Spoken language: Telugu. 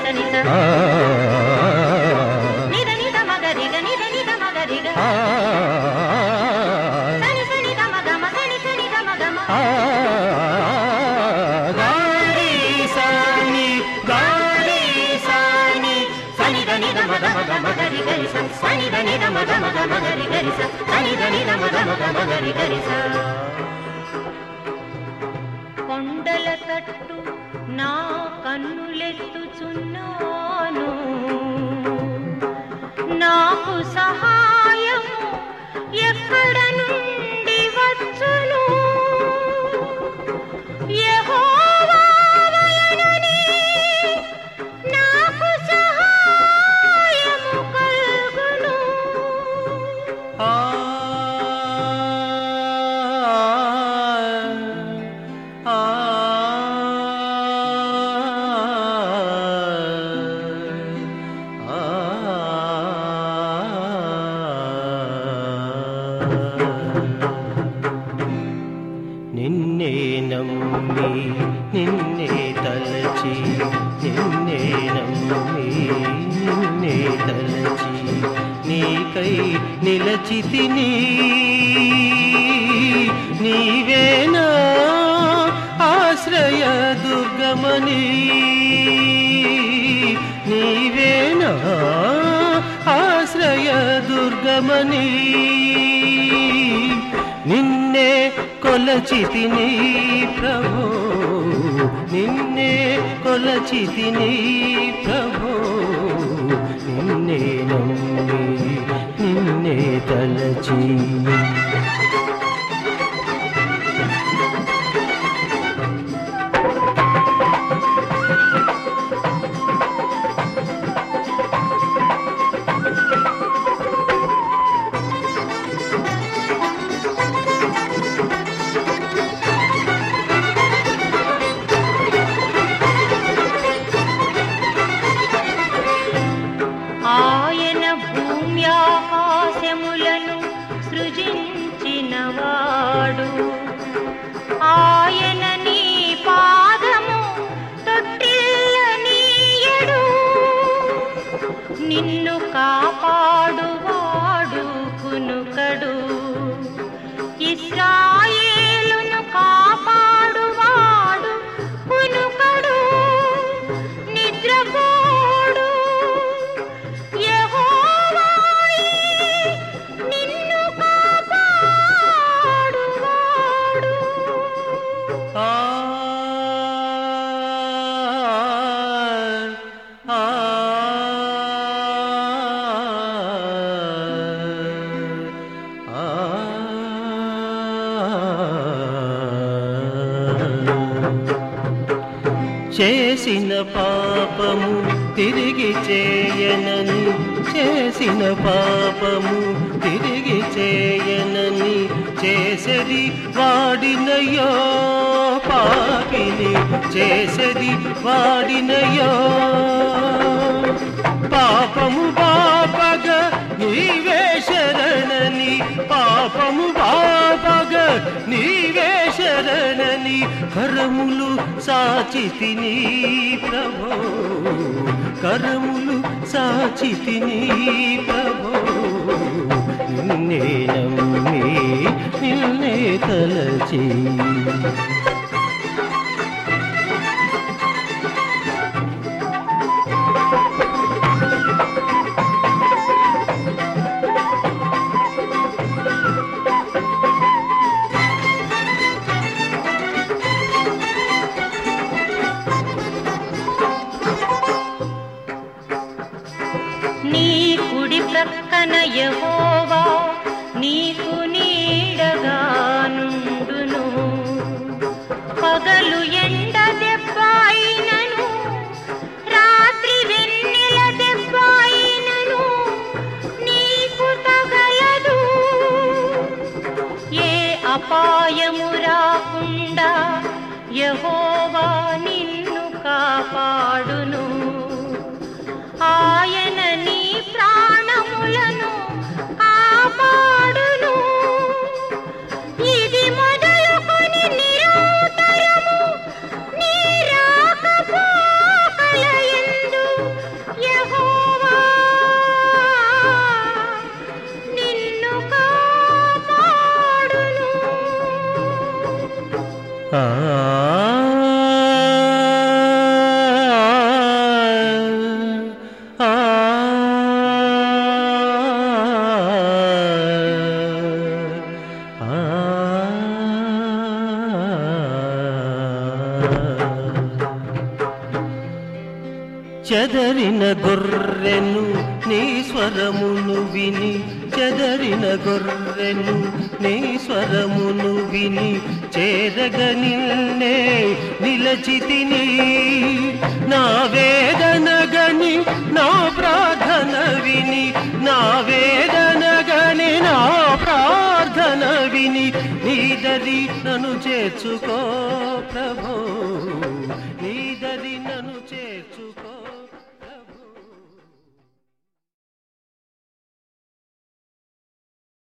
నిస ఆ, నిద నిద మగ రిగ నిద నిద మగ రిగ ఆ, సని సని ద మగ మ సని సని ద మగ మ ఆ, గారి సాని, గారి సాని, సని ద నిద మగ మగ మగ రి గరి స సని ద నిద మగ మగ మగ రి గరి స సని ద నిద మగ మగ మగ రి గరి స కొండల తట్టు నా కన్నులెత్తుచున్నాను నాకు సహాయము ఎక్కడ నుండి వచ్చును యెహోవా వలననే నాకు సహాయము కలుగును ఆ, ఆ, నిన్నే నమ్మి నిన్నే తలచి నిన్నే నమ్మి నిన్నే తలచి నీకై నిలచితిని నీవేనా ఆశ్రయ దుర్గమని నీవేనా ఆశ్రయ దుర్గమని నిన్నే కొలచితిని ప్రభో నిన్నే కొలచితిని ప్రభో నిన్నే నమ్మి నిన్నే తలచి ఆయన భూమ్యాకాశములను సృజించినవాడు ఆయన నీ పాదము తొట్టిల్లనీయడు నిన్ను కాపాడువాడు కునుకడు ఇస్రాయేలును కాపాడువాడు కునుకడు నిద్రపోడు యెహోవాయే నిన్ను కాపాడువాడు ఆ ఆ చేసిన పాపము తిరిగి చేయనని చేసిన పాపము తిరిగి చేయనని చేసది వాడినయో పాపిని చేసది వాడినయో పాపము బాపగ నీవే శరణని పాపము బాపగ నీవే శరణని కరములు సాచితిని ప్రభో కరములు సాచితిని ప్రభో నిన్నే నమ్మి నిన్నే తలచి నీ కుడి ప్రక్కన యెహోవా నీకు నీడగా నుండును పగలు ఎండ దెబ్బాయినను రాత్రి వెన్నెల దెబ్బాయినను నీకు తగలదు ఏ అపాయము రాకుండా యెహోవా నిన్ను కాపాడును ఆయన నీ ప్రాణములను కాపాడును ఇది మొదలుకొని నిరంతరము నీ రాకపోకలయందు చెదరిన గొర్రెను నీ స్వరమును విని చెదరిన గొర్రెను నీ స్వరమును విని చేరగ నిన్నే నిలచితిని నా వేదన గని నా ప్రార్థన విని నా వేదన గని నా ప్రార్థన విని నీదరి నన్ను చేర్చుకో ప్రభు